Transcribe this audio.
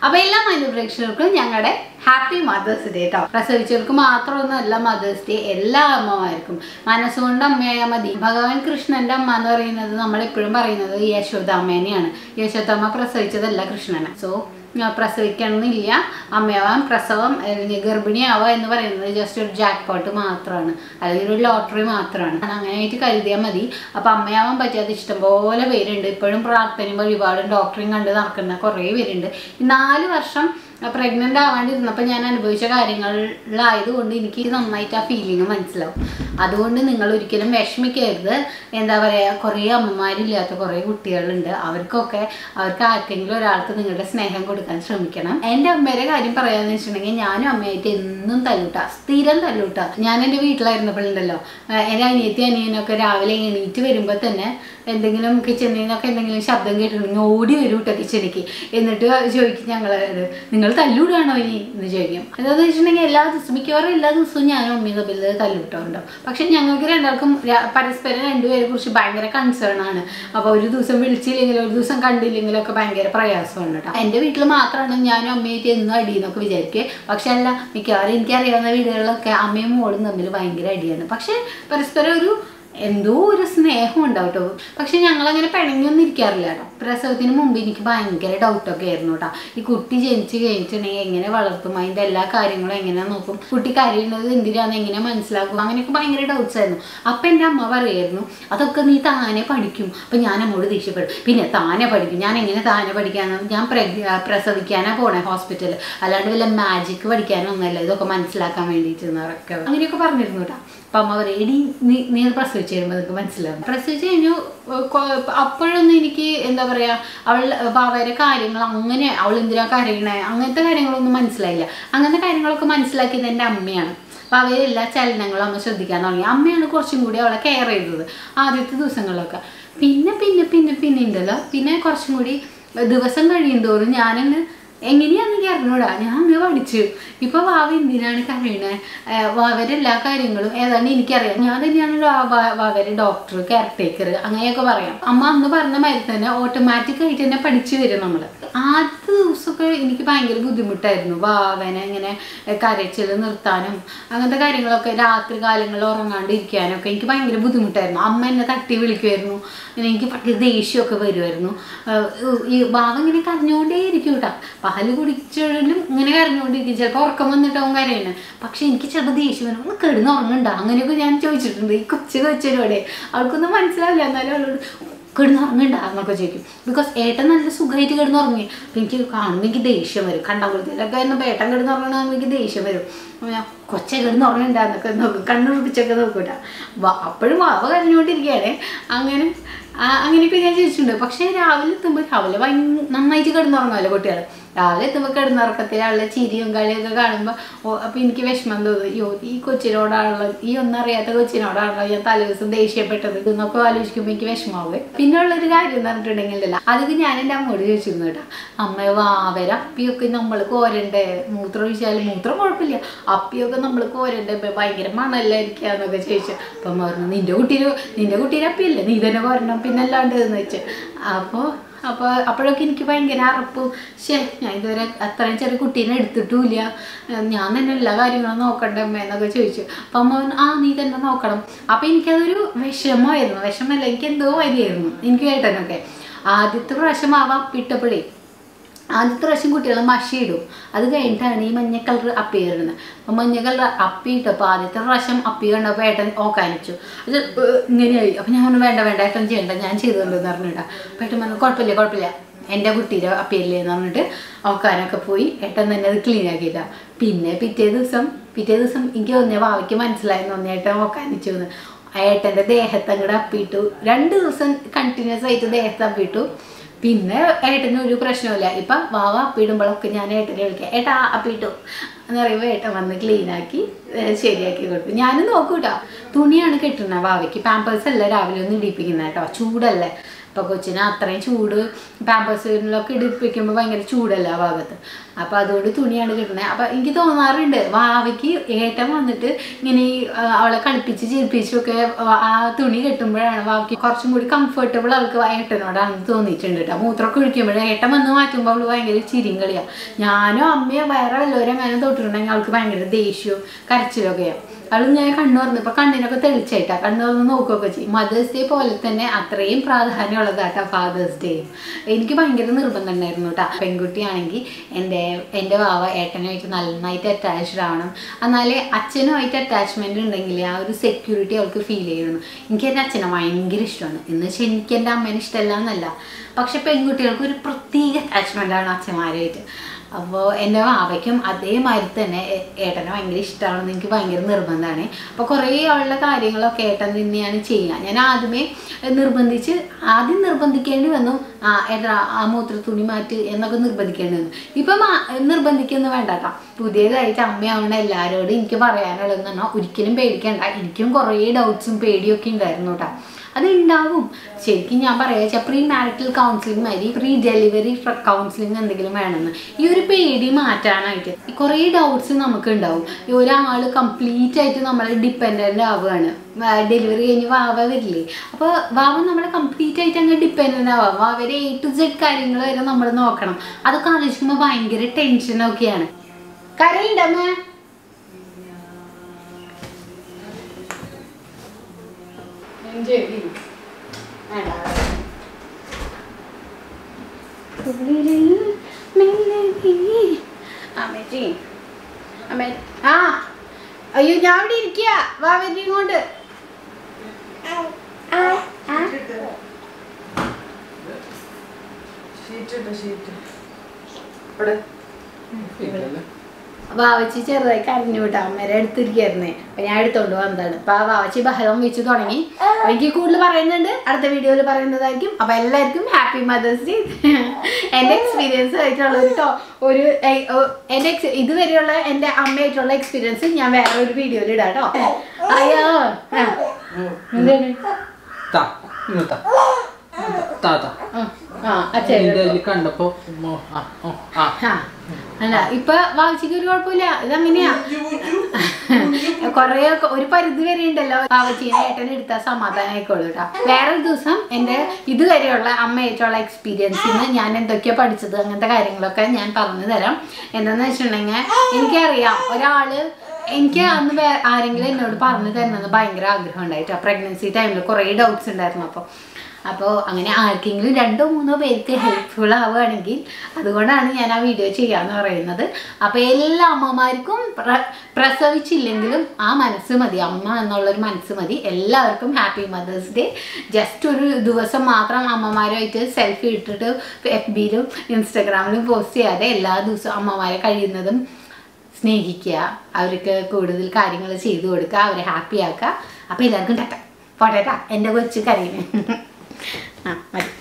അപ്പൊ എല്ലാ മാന്യ പ്രേക്ഷകർക്കും ഞങ്ങളുടെ ഹാപ്പി മദേഴ്സ് ഡേ കേട്ടോ പ്രസവിച്ചവർക്ക് മാത്രമൊന്നുമല്ല മദേഴ്സ് ഡേ എല്ലാ അമ്മമാർക്കും മനസ്സുകൊണ്ട് അമ്മയായാൽ മതി ഭഗവാൻ കൃഷ്ണന്റെ അമ്മ എന്ന് പറയുന്നത് നമ്മൾ എപ്പോഴും പറയുന്നത് യശോദാമ്മേനെയാണ് യശോദാമ്മ പ്രസവിച്ചതല്ല കൃഷ്ണനെ സോ പ്രസവിക്കണമെന്നില്ല അമ്മയാവാൻ പ്രസവം അല്ലെങ്കിൽ ഗർഭിണിയാവുക എന്ന് പറയുന്നത് ജസ്റ്റ് ഒരു ജാക്ക് പോട്ട് മാത്രമാണ് അല്ലെങ്കിൽ ഒരു ലോട്ടറി മാത്രമാണ് അങ്ങനെയായിട്ട് കരുതിയാൽ മതി അപ്പം അമ്മയാവാൻ പറ്റാത്ത ഇഷ്ടംപോലെ പേരുണ്ട് ഇപ്പോഴും പ്രാർത്ഥനയും വഴിപാടും ഡോക്ടറെയും കണ്ട് നടക്കുന്ന കുറേ പേരുണ്ട് ഈ നാല് വർഷം പ്രഗ്നൻ്റ് ആവാണ്ടിരുന്നപ്പോൾ ഞാൻ അനുഭവിച്ച കാര്യങ്ങളിലായതുകൊണ്ട് എനിക്ക് നന്നായിട്ട് ആ ഫീലിംഗ് മനസ്സിലാവും അതുകൊണ്ട് നിങ്ങൾ ഒരിക്കലും വിഷമിക്കരുത് എന്താ പറയുക കുറേ അമ്മമാരില്ലാത്ത കുറേ കുട്ടികളുണ്ട് അവർക്കൊക്കെ അവർക്ക് ആർക്കെങ്കിലും ഒരാൾക്ക് നിങ്ങളുടെ സ്നേഹം കൊടുക്കാൻ ശ്രമിക്കണം എൻ്റെ അമ്മയുടെ കാര്യം പറയാന്ന് വെച്ചിട്ടുണ്ടെങ്കിൽ ഞാനും അമ്മയായിട്ട് എന്നും തല്ലൂട്ട സ്ഥിരം തല്ലൂട്ട ഞാൻ എൻ്റെ വീട്ടിലായിരുന്നപ്പോഴുണ്ടല്ലോ ആഹ് എൻ്റെ അനിയത്തി അനിയനൊക്കെ രാവിലെ എണീറ്റ് വരുമ്പോൾ തന്നെ എന്തെങ്കിലും കിച്ചണിൽ നിന്നൊക്കെ എന്തെങ്കിലും ശബ്ദം കേട്ടിട്ടുണ്ടെങ്കിൽ ഓടി വരും കേട്ടോ കിച്ചണിക്ക് എന്നിട്ട് ചോദിക്കും ഞങ്ങൾ നിങ്ങൾ തല്ലൂടാണോ ഇനി എന്ന് ചോദിക്കും എന്താണെന്ന് വെച്ചിട്ടുണ്ടെങ്കിൽ എല്ലാ ദിവസവും മിക്കവാറും എല്ലാ ദിവസവും ഞാനും അമ്മയും തമ്മിൽ തല്ലൂട്ടുണ്ടോ പക്ഷെ ഞങ്ങൾക്ക് രണ്ടാൾക്കും ര- പരസ്പരം രണ്ടുപേരെ കുറിച്ച് ഭയങ്കര കൺസേൺ ആണ് അപ്പോൾ ഒരു ദിവസം വിളിച്ചില്ലെങ്കിലും ഒരു ദിവസം കണ്ടില്ലെങ്കിലും ഒക്കെ ഭയങ്കര പ്രയാസമാണ് കേട്ടോ എൻ്റെ വീട്ടിൽ മാത്രമാണ് ഞാനും അമ്മയായിട്ട് എന്നും അടിയെന്നൊക്കെ വിചാരിക്കുക പക്ഷെ അല്ല മിക്കവാറും എനിക്കറിയാവുന്ന വീടുകളിലൊക്കെ അമ്മയും മോളും തമ്മിൽ ഭയങ്കര അടിയാണ് പക്ഷെ പരസ്പരം ഒരു എന്തോ ഒരു സ്നേഹം ഉണ്ടാവും കേട്ടോ പക്ഷെ ഞങ്ങളങ്ങനെ പിണങ്ങിയൊന്നും ഇരിക്കാറില്ല കേട്ടോ പ്രസവത്തിന് മുമ്പ് എനിക്ക് ഭയങ്കര ഡൗട്ടൊക്കെ ആയിരുന്നു കേട്ടോ ഈ കുട്ടി ജനിച്ച് കഴിഞ്ഞിട്ടുണ്ടെങ്കിൽ എങ്ങനെ വളർത്തും അതിൻ്റെ എല്ലാ കാര്യങ്ങളും എങ്ങനെ നോക്കും കുട്ടി കരയുന്നത് എന്തിനാന്ന് എങ്ങനെ മനസ്സിലാക്കും അങ്ങനെയൊക്കെ ഭയങ്കര ഡൗട്ട്സ് ആയിരുന്നു അപ്പം എൻ്റെ അമ്മ പറയായിരുന്നു അതൊക്കെ നീ താനെ പഠിക്കും അപ്പം ഞാൻ അമ്മോട് ദേഷ്യപ്പെടും പിന്നെ താനെ പഠിക്കും ഞാൻ എങ്ങനെ താനെ പഠിക്കാനാണ് ഞാൻ പ്രഗ്ന പ്രസവിക്കാനാ പോണേ ഹോസ്പിറ്റലിൽ അല്ലാണ്ട് വല്ല മാജിക് പഠിക്കാനൊന്നുമല്ല ഇതൊക്കെ മനസ്സിലാക്കാൻ വേണ്ടിയിട്ട് എന്നൊക്കെ അങ്ങനെയൊക്കെ പറഞ്ഞിരുന്നു കേട്ടോ അപ്പം അമ്മ പറയും എടി നീ നീ അത് പ്രസവിച്ച് കഴിയുമ്പോൾ നിനക്ക് മനസ്സിലാവും പ്രസവിച്ച് കഴിഞ്ഞു ഏഹ് കൊ- അപ്പോഴൊന്നും എനിക്ക് എന്താ പറയുക അവൾ ബാവയുടെ കാര്യങ്ങൾ അങ്ങനെ അവൾ എന്തിനാ കരയണേ അങ്ങനത്തെ കാര്യങ്ങളൊന്നും മനസ്സിലായില്ല അങ്ങനത്തെ കാര്യങ്ങളൊക്കെ മനസ്സിലാക്കിയത് എൻ്റെ അമ്മയാണ് അപ്പോൾ അവരെ എല്ലാ ചലനങ്ങളും അമ്മ ശ്രദ്ധിക്കാൻ തുടങ്ങി അമ്മയാണ് കുറച്ചും കൂടി അവളെ കെയർ ചെയ്തത് ആദ്യത്തെ ദിവസങ്ങളിലൊക്കെ പിന്നെ പിന്നെ പിന്നെ പിന്നെ ഉണ്ടല്ലോ പിന്നെ കുറച്ചും കൂടി ദിവസം കഴിയും തോറും ഞാനങ്ങ് എങ്ങനെയാന്ന് എനിക്ക് അറിഞ്ഞൂടാ ഞാൻ അങ്ങ് പഠിച്ചു ഇപ്പൊ വാവ എന്തിനാണ് കരയണേ വാവരെ എല്ലാ കാര്യങ്ങളും ഏതാണ്ട് എനിക്കറിയാം ഞാൻ തന്നെയാണ് വാ- വാ- വാവരെ ഡോക്ടർ കെയർ ടേക്കർ അങ്ങനെയൊക്കെ പറയാം അമ്മ അന്ന് പറഞ്ഞ മാതിരി തന്നെ ഓട്ടോമാറ്റിക് ആയിട്ട് തന്നെ പഠിച്ചു വരും നമ്മള് ആദ്യത്തെ ദിവസമൊക്കെ എനിക്ക് ഭയങ്കര ബുദ്ധിമുട്ടായിരുന്നു വാവനെ ഇങ്ങനെ കരച്ചിൽ നിർത്താനും അങ്ങനത്തെ കാര്യങ്ങളൊക്കെ രാത്രി കാലങ്ങളിൽ ഉറങ്ങാണ്ട് ഇരിക്കാനൊക്കെ എനിക്ക് ഭയങ്കര ബുദ്ധിമുട്ടായിരുന്നു അമ്മ എന്നെ തട്ടി വിളിക്കുമായിരുന്നു പിന്നെ എനിക്ക് ഭയങ്കര ദേഷ്യമൊക്കെ വരുമായിരുന്നു ആഹ് ഈ വാവ ഇങ്ങനെ കരഞ്ഞുകൊണ്ടേ ഇരിക്കും കേട്ടോ പാല് കുടിച്ചാലും ഇങ്ങനെ കരഞ്ഞുകൊണ്ടിരിക്കും ചിലപ്പോൾ ഉറക്കം വന്നിട്ടാവും കരയുന്നത് പക്ഷെ എനിക്ക് ചിലപ്പോൾ ദേഷ്യം വരും ഒന്ന് കിടന്ന് ഉറങ്ങണ്ട അങ്ങനെയൊക്കെ ഞാൻ ചോദിച്ചിട്ടുണ്ട് ഈ കൊച്ചു കൊച്ചിനോടെ അവൾക്കൊന്നും മനസ്സിലാവില്ല എന്നാലും അവളോട് കിടന്ന് ഉറങ്ങണ്ട എന്നൊക്കെ ചോദിക്കും ബിക്കോസ് ഏട്ടൻ നല്ല സുഖമായിട്ട് കിടന്ന് ഉറങ്ങി അപ്പം എനിക്ക് കാണുമ്പോൾ എനിക്ക് ദേഷ്യം വരും കണ്ടകുളത്തിലൊക്കെ എന്നപ്പോൾ ഏട്ടൻ കിടന്ന് ഉറങ്ങണമെന്ന് എനിക്ക് ദേഷ്യം വരും അപ്പോൾ ഞാൻ കൊച്ചെ കിടന്ന് ഉറങ്ങണ്ട എന്നൊക്കെ നോക്കും കണ്ണുറപ്പിച്ചൊക്കെ നോക്കൂട്ട അപ്പോഴും വാവ കരഞ്ഞുകൊണ്ടിരിക്കുകയാണ് അങ്ങനെ ആ, അങ്ങനെയൊക്കെ ഞാൻ ചോദിച്ചിട്ടുണ്ട് പക്ഷേ രാവിലെ എത്തുമ്പോൾ രാവിലെ ഭയങ്കര നന്നായിട്ട് കിടന്നുറങ്ങുമല്ലോ കുട്ടികൾ രാവിലെ എത്തുമ്പോൾ കിടന്നുറക്കത്തിൽ ആളുടെ ചിരിയും കളിയൊക്കെ കാണുമ്പോൾ ഓ അപ്പോൾ എനിക്ക് വിഷമം തോന്നും അയ്യോ ഈ കൊച്ചിനോടാണല്ലോ ഈ ഒന്നും അറിയാത്ത കൊച്ചിനോടാണല്ലോ ഞാൻ തലേദിവസം ദേഷ്യപ്പെട്ടത് എന്നൊക്കെ ആലോചിക്കുമ്പോൾ എനിക്ക് വിഷമാവുക പിന്നെ ഉള്ളൊരു കാര്യം എന്ന് പറഞ്ഞിട്ടുണ്ടെങ്കിലല്ല അതൊക്കെ ഞാൻ എൻ്റെ അമ്മയോട് ചോദിച്ചിരുന്നു കേട്ടോ അമ്മ വാവര അപ്പിയൊക്കെ നമ്മൾ കോരണ്ടേ മൂത്രം ഒഴിച്ചാലും മൂത്രം കുഴപ്പമില്ല അപ്പിയൊക്കെ നമ്മൾ കോരണ്ടേ ഇപ്പൊ ഭയങ്കര മണല്ലായിരിക്കുക എന്നൊക്കെ ചോദിച്ചു അപ്പം അമ്മ പറഞ്ഞു നിന്റെ കുട്ടീര് നിന്റെ കുട്ടീരെ അപ്പിയല്ലേ നീ തന്നെ കോരണം പിന്നെ അല്ലാണ്ട് എന്ന് വെച്ച് അപ്പോൾ അപ്പോൾ അപ്പോഴൊക്കെ എനിക്ക് ഭയങ്കര അറപ്പ് ശേ ഞാൻ ഇതുവരെ അത്രയും ചെറിയ കുട്ടീനെ എടുത്തിട്ടുമില്ല ഏഹ് ഞാൻ തന്നെ എല്ലാ കാര്യങ്ങളും നോക്കണ്ടേ അമ്മ എന്നൊക്കെ ചോദിച്ചു അപ്പം അമ്മ പറഞ്ഞു ആ നീ തന്നെ നോക്കണം അപ്പം എനിക്കതൊരു വിഷമമായിരുന്നു വിഷമല്ല എനിക്ക് എന്തോ വരിയായിരുന്നു എനിക്ക് കേട്ടനൊക്കെ ആദ്യത്തെ പ്രാവശ്യം ആവാം ഇട്ടപ്പോഴേ ആദ്യത്തെ പ്രാവശ്യം കുട്ടികൾ മഷി ഇടും അത് കഴിഞ്ഞിട്ടാണ് ഈ മഞ്ഞ കളർ അപ്പി ഇടുന്നത് അപ്പം മഞ്ഞ കളർ അപ്പി ഇട്ടപ്പോൾ ആദ്യത്തെ പ്രാവശ്യം അപ്പി കണ്ടപ്പോൾ ഏട്ടൻ ഓക്കാനിച്ചു അത് ഏർ ഇങ്ങനെയായി അപ്പം ഞാൻ പറഞ്ഞു വേണ്ട വേണ്ട ഏട്ടൻ ചെയ്യണ്ട ഞാൻ ചെയ്തുകൊണ്ടെന്ന് പറഞ്ഞിട്ടാ അപ്പം ഏട്ടൻ പറഞ്ഞു കുഴപ്പമില്ല കുഴപ്പമില്ല എൻ്റെ കുട്ടീൻ്റെ അപ്പിയല്ലേ എന്ന് പറഞ്ഞിട്ട് ഓക്കാനൊക്കെ പോയി ഏട്ടൻ തന്നെ അത് ക്ലീൻ ആക്കിയില്ല പിന്നെ പിറ്റേ ദിവസം പിറ്റേ ദിവസം എനിക്ക് തോന്നിയ വാവയ്ക്ക് മനസ്സിലായി തോന്നി ഏട്ടൻ ഓക്കാനിച്ചു എന്ന് ഏട്ടൻ്റെ ദേഹത്ത് അങ്ങോട്ട് അപ്പിയിട്ടു രണ്ട് ദിവസം കണ്ടിന്യൂസ് ആയിട്ട് ദേഹത്ത് അപ്പിയിട്ടു പിന്നെ ഏട്ടന് ഒരു പ്രശ്നമില്ല ഇപ്പം വാവ അപ്പിടുമ്പോഴൊക്കെ ഞാൻ ഏട്ടനെ വിളിക്കാം ഏട്ടാ അപ്പിട്ടു എന്ന് പറയുമ്പോൾ ഏട്ടൻ വന്ന് ക്ലീൻ ആക്കി ഏഹ് ശരിയാക്കി കൊടുത്തു ഞാനും നോക്കൂട്ടോ തുണിയാണ് കെട്ടുന്നത് വാവയ്ക്ക് പാമ്പേഴ്സ് അല്ല രാവിലെ ഒന്ന് ഇടിപ്പിക്കുന്നത് കേട്ടോ ചൂടല്ലേ അപ്പോൾ കൊച്ചിന് അത്രയും ചൂട് പാമ്പേഴ്സിലൊക്കെ ഇടിപ്പിക്കുമ്പോൾ ഭയങ്കര ചൂടല്ല ആ ഭാഗത്ത് അപ്പോൾ അതുകൊണ്ട് തുണിയാണ് കിട്ടുന്നത് അപ്പോൾ എനിക്ക് തോന്നാറുണ്ട് വാവയ്ക്ക് ഏട്ടൻ വന്നിട്ട് ഇങ്ങനെ ഈ ആ, അവളെ കളിപ്പിച്ച് ചിരിപ്പിച്ചൊക്കെ ആ തുണി കെട്ടുമ്പോഴാണ് വാവയ്ക്ക് കുറച്ചും കൂടി കംഫർട്ടബിൾ അവൾക്ക് ഏട്ടനോടാണെന്ന് തോന്നിയിട്ടുണ്ട് കേട്ടോ മൂത്രമൊക്കെ ഒഴിക്കുമ്പോഴേ ഏട്ടൻ വന്ന് മാറ്റുമ്പോൾ അവള് ഭയങ്കര ചിരിയും കളിയാണ് ഞാനോ അമ്മയോ വേറെ വല്ലവരും അങ്ങനെ തൊട്ടിട്ടുണ്ടെങ്കിൽ അവൾക്ക് ഭയങ്കര ദേഷ്യവും കരച്ചിലൊക്കെയാണ് അവൾ ഞാൻ കണ്ണു തുറന്നു ഇപ്പൊ കണ്ണിനൊക്കെ തെളിച്ചായിട്ടാ കണ്ണു തുറന്ന് നോക്കുകയൊക്കെ ചെയ്യും മദേഴ്സ് ഡേ പോലെ തന്നെ അത്രയും പ്രാധാന്യമുള്ളതാട്ടാ ഫാദേഴ്സ് ഡേയും എനിക്ക് ഭയങ്കര നിർബന്ധം ഉണ്ടായിരുന്നു കേട്ടോ പെൺകുട്ടിയാണെങ്കിൽ എൻ്റെ എൻ്റെ വാവ ഏട്ടനുമായിട്ട് നന്നായിട്ട് അറ്റാച്ച്ഡ് ആവണം എന്നാലേ അച്ഛനുമായിട്ട് അറ്റാച്ച്മെന്റ് ഉണ്ടെങ്കിൽ ആ ഒരു സെക്യൂരിറ്റി അവൾക്ക് ഫീൽ ചെയ്യുന്നു എനിക്ക് എൻ്റെ അച്ഛനെ ഭയങ്കര ഇഷ്ടമാണ് എന്ന് വെച്ചാൽ എനിക്ക് എൻ്റെ അമ്മേനെ ഇഷ്ടമല്ല എന്നല്ല പക്ഷെ പെൺകുട്ടികൾക്ക് ഒരു പ്രത്യേക അറ്റാച്ച്മെൻ്റ് ആണ് അച്ഛന്മാരുമായിട്ട് അപ്പോൾ എൻ്റെ വാവയ്ക്കും അതേമാതിരി തന്നെ ഏ- ഏട്ടനെ ഭയങ്കര ഇഷ്ടമാണെന്ന് എനിക്ക് ഭയങ്കര നിർബന്ധമാണ് അപ്പോൾ കുറേ അവളുടെ കാര്യങ്ങളൊക്കെ ഏട്ടൻ തന്നെയാണ് ചെയ്യുക ഞാൻ ആദ്യമേ നിർബന്ധിച്ച് ആദ്യം നിർബന്ധിക്കേണ്ടി വന്നു ആ ഏട്ടാ ആ മൂത്ര തുണി മാറ്റ് എന്നൊക്കെ നിർബന്ധിക്കേണ്ടി വന്നു ഇപ്പം ആ- നിർബന്ധിക്കൊന്നും വേണ്ട കേട്ടോ പുതിയതായിട്ട് അമ്മയാവുന്ന എല്ലാവരോടും എനിക്ക് പറയാനുള്ളതെന്ന് പറഞ്ഞാൽ ഒരിക്കലും പേടിക്കണ്ട എനിക്കും കുറേ ഡൗട്ട്സും പേടിയൊക്കെ ഉണ്ടായിരുന്നു കേട്ടോ അത് ഉണ്ടാവും ശരിക്കും ഞാൻ പറയാ വെച്ചാൽ പ്രീ മാരിറ്റൽ കൗൺസിലിംഗ് മാതിരി പ്രീ ഡെലിവറി കൗൺസിലിംഗ് എന്തെങ്കിലും വേണമെന്ന് ഈ ഒരു പേടി മാറ്റാനായിട്ട് ഈ കുറേ ഡൗട്ട്സ് നമുക്ക് ഉണ്ടാവും ഈ ഒരാൾ കംപ്ലീറ്റ് ആയിട്ട് നമ്മൾ ഡിപ്പെൻഡൻ്റ് ആവുകയാണ് ഡെലിവറി കഴിഞ്ഞ് വാവ വരില്ലേ അപ്പോൾ വാവ നമ്മളെ കംപ്ലീറ്റ് ആയിട്ട് അങ്ങ് ഡിപ്പെൻഡൻ്റ് ആവാം വാവരെ എ ടു സെഡ് കാര്യങ്ങൾ വരെ നമ്മൾ നോക്കണം അതൊക്കെ ആലോചിക്കുമ്പോൾ ഭയങ്കര ടെൻഷനൊക്കെയാണ് കരയുണ്ടമ്മേ നെഞ്ചെഴുതി വേണ്ട ഉള്ളിലിൽ മെല്ലവേ. അമ്മച്ചി അമ്മ ആ അയ്യോ ഞാൻ ഇവിടെ ഇരിക്കുക വാ വരി കൊണ്ട് ഷീറ്റ് ഇട്ട് ഷീറ്റ് ഇവിടെ വാവച്ചി ചെറുതായി കരഞ്ഞു വിട്ട അമ്മേരെ എടുത്തിരിക്കായിരുന്നേ അപ്പൊ ഞാൻ എടുത്തോണ്ട് വന്നതാണ് അപ്പൊ ആ വാവച്ചി ബഹളം വെച്ച് തുടങ്ങി അപ്പൊ എനിക്ക് കൂടുതൽ പറയുന്നുണ്ട് അടുത്ത വീഡിയോയിൽ പറയുന്നതായിരിക്കും അപ്പൊ എല്ലാവർക്കും ഹാപ്പി മദേഴ്സ് ഡേ എന്റെ എക്സ്പീരിയൻസ് ആയിട്ടുള്ള ഒരു ടോ ഒരു എ- ഓ- എന്റെ ex- ഇതുവരെയുള്ള എന്റെ അമ്മയായിട്ടുള്ള എക്സ്പീരിയൻസ് ഞാൻ വേറെ ഒരു വീഡിയോയിൽ ഇടാം കേട്ടോ അയ്യോ ആ. എന്താണ് താ ഇങ്ങ് താ താ താ ആ, ആ അച്ഛൻ നിന്റെ അതിൽ കണ്ടപ്പോ ഉമ്മ, ആ, ഓ, ആ. ആ അല്ല ഇപ്പൊ വാവച്ചിക്ക് ഒരു കുഴപ്പമില്ല ഇതങ്ങനെയാ കൊറേ ഒക്കെ ഒരു പരിധി വരെ ഉണ്ടല്ലോ പാവച്ചീനെ ഏട്ടൻ എടുത്താൽ സമാധാനം ആയിക്കോളൂ കേട്ടോ വേറൊരു ദിവസം എൻ്റെ ഇതുവരെയുള്ള അമ്മയായിട്ടുള്ള എക്സ്പീരിയൻസിന് ഞാൻ എന്തൊക്കെയാ പഠിച്ചത് അങ്ങനത്തെ കാര്യങ്ങളൊക്കെ ഞാൻ പറഞ്ഞു തരാം എന്താന്ന് വെച്ചിട്ടുണ്ടെങ്കിൽ എനിക്കറിയാം ഒരാള് എനിക്ക് അന്ന് വേ ആരെങ്കിലും എന്നോട് പറഞ്ഞു തരണമെന്ന് ഭയങ്കര ആഗ്രഹം ഉണ്ടായിട്ടോ പ്രഗ്നൻസി ടൈമിൽ കുറേ ഡൗട്ട്സ് ഉണ്ടായിരുന്നു അപ്പോൾ അപ്പോൾ അങ്ങനെ ആർക്കെങ്കിലും രണ്ടോ മൂന്നോ പേർക്ക് ഹെൽപ്ഫുൾ ആവുകയാണെങ്കിൽ അതുകൊണ്ടാണ് ഞാൻ ആ വീഡിയോ ചെയ്യാന്ന് പറയുന്നത് അപ്പോൾ എല്ലാ അമ്മമാർക്കും പ്ര- പ്രസവിച്ചില്ലെങ്കിലും ആ മനസ്സ് മതി അമ്മ എന്നുള്ളൊരു മനസ്സ് മതി എല്ലാവർക്കും ഹാപ്പി മദേഴ്സ് ഡേ ജസ്റ്റ് ഒരു ദിവസം മാത്രം അമ്മമാരുമായിട്ട് സെൽഫി ഇട്ടിട്ട് എഫ് ബിയിലും ഇൻസ്റ്റഗ്രാമിലും പോസ്റ്റ് ചെയ്യാതെ എല്ലാ ദിവസവും അമ്മമാരെ കഴിയുന്നതും സ്നേഹിക്കുക അവർക്ക് കൂടുതൽ കാര്യങ്ങൾ ചെയ്തു കൊടുക്കുക അവരെ ഹാപ്പി ആക്കുക അപ്പോൾ എല്ലാവർക്കും ടട്ട പോട്ടെ ട്ടാ. എൻ്റെ കൊച്ചു കരയുന്നു ആ മതി